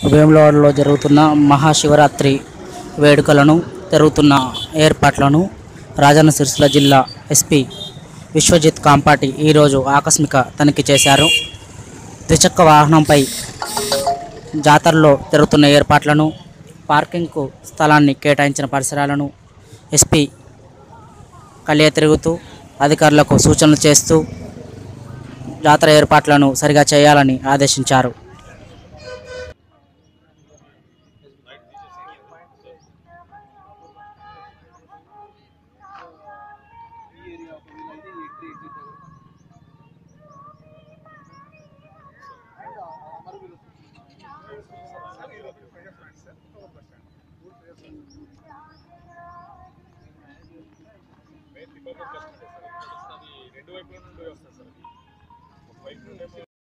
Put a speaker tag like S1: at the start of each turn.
S1: వేములవాడలో జరుగుతున్న మహాశివరాత్రి వేడుకలను జరుగుతున్న ఏర్పాట్లను రాజన్న సిరిసిల్ల జిల్లా ఎస్పీ విశ్వజిత్ కాంపాటి ఈరోజు ఆకస్మిక తనిఖీ చేశారు ద్విచక్ర వాహనంపై జాతరలో జరుగుతున్న ఏర్పాట్లను పార్కింగ్కు స్థలాన్ని కేటాయించిన పరిసరాలను ఎస్పీ కలియ తిరుగుతూ అధికారులకు సూచనలు చేస్తూ జాతర ఏర్పాట్లను సరిగా చేయాలని ఆదేశించారు
S2: రెండు వైపుల నుండి వస్తుంది సార్ ఒక వైపు నుండి